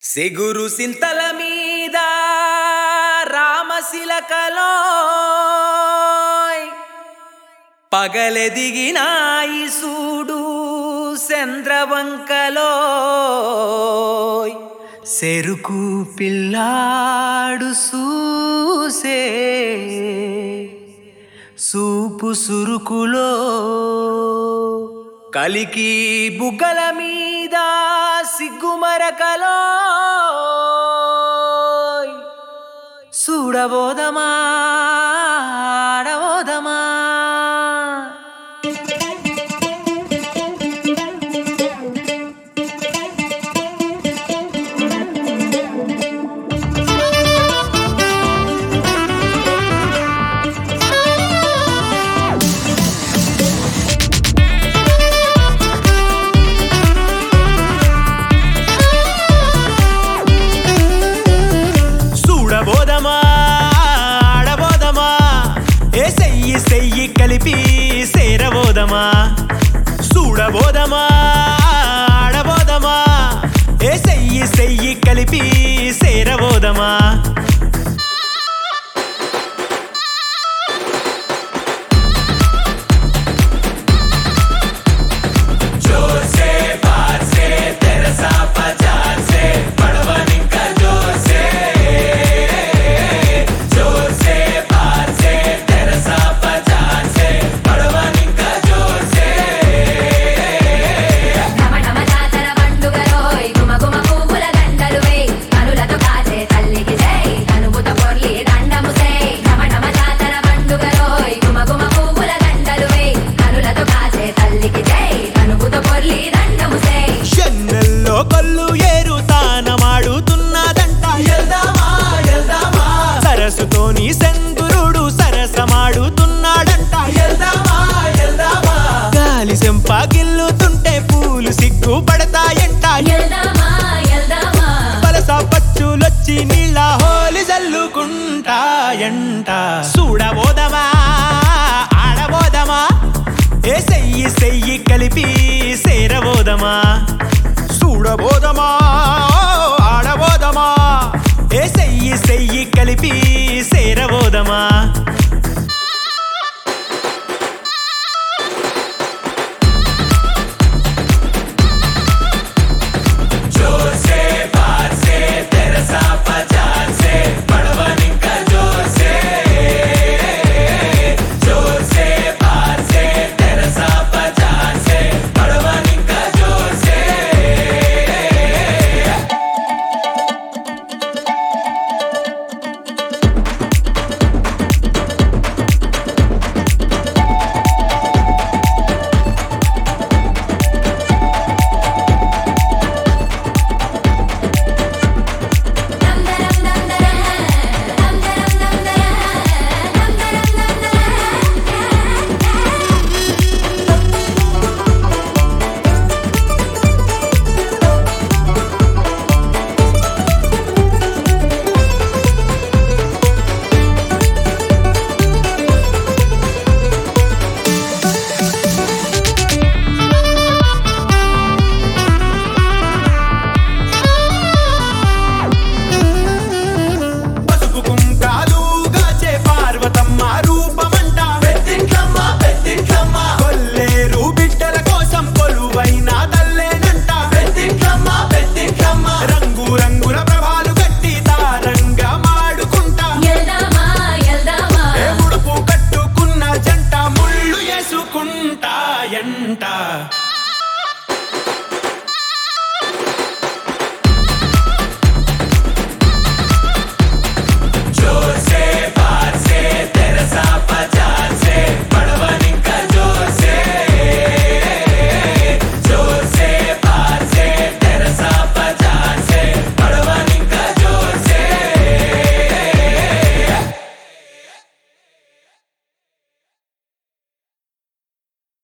సెగురు సింతల మీద రామశిలకలో పగలెదిగినాయి సూడు చంద్రవంకలో సెరుకు పిల్లాడు సూసే సూపు సురుకులో కలికి బుగ్గల మీద సిగ్గుమరకలో చూడబోదమా ఆడబోదమా చూడబోదమా ఆడబోదమా ఏ సెయ్యి సెయ్యి కలిపి సేరబోదమా చూడబోదమా ఆడబోదమా ఏ సెయ్యి సెయ్యి కలిపి సేరబోదమా ఢమ ఢమ జాతర పండుగలోయ్ గుమ గుమ పువ్వుల దండలు వేయ్ కనులతో కాచే తల్లికి జై కనుముత పొర్లి దండము సేయ్ ఢమ ఢమ జాతర పండుగలోయ్ గుమ గుమ పువ్వుల దండలు వేయ్ కనులతో కాచే తల్లికి జై కనుముత పొర్లి దండము సేయ్ చెన్నెల్లో కళ్ళు ఏరు తానమాడుతున్నదంట ఎల్దామా ఎల్దామా సరస్సుతోని సెంగురుడు సరసమాడుతున్నాడంట ఎల్దామా ఎల్దామా గాలి సెంప గిల్లుతుంటే పూలు సిగ్గు పడతాయంట ఎల్దామా ఎల్దామా పలస పచ్చులొచ్చి నీళ్ళ హోలి జల్లుకుంటాయంట చూడబోదమా ఆడబోదమా ఏ సెయ్యి సెయ్యి కలిపి సేరబోదమా చూడబోదమా ఆడబోదమా ఏ సెయ్యి సెయ్యి కలిపి సేరబోదమా దందరం దందరం దందరం దందరం దందరం పసుపు కుంకాలు గాచే పార్వతమ్మ రూపమంట పెద్దింట్లమ్మ పెద్దింట్లమ్మ కొల్లేరు బిడ్డల కోసం కొలువైన తల్లేనంట పెద్దింట్లమ్మ పెద్దింట్లమ్మ రంగు రంగుల ప్రభాలు కట్టి తారంగా మాడుకుంటా ఎల్దామా ఎల్దామా ఏ ముడుపు కట్టుకున్న జంట ముళ్ళు వేసుకుంటాయంట